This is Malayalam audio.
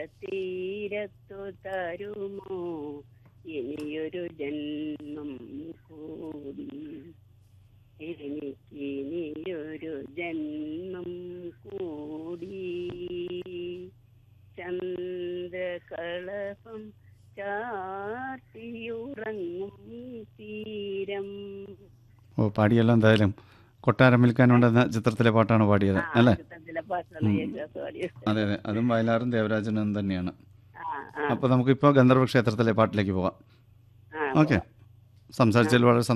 തീരത്തു തരുമോ ഇനിയൊരു ജന്മം കൂടി എനിക്കിനിയൊരു ജന്മം കൂടി ചന്ദ്രകളഭം ചാർത്തിയുറങ്ങും തീരം ഓ പാടിയല്ലോ എന്തായാലും കൊട്ടാരം വിൽക്കാനുണ്ടെന്ന ചിത്രത്തിലെ പാട്ടാണ് പാടിയത് ആ, അല്ലേ ചിത്രത്തിലെ പാട്ടാണ് യേശുദാസ് പാടിയത്. അതെ അതെ അതും വയലാറും ദേവരാജനും തന്നെയാണ് ആ, ആ, അപ്പോൾ നമുക്കിപ്പോൾ ഗന്ധർവ ക്ഷേത്രത്തിലെ പാട്ടിലേക്ക് പോകാം ആ, ഓക്കെ സംസാരിച്ചതിൽ വളരെ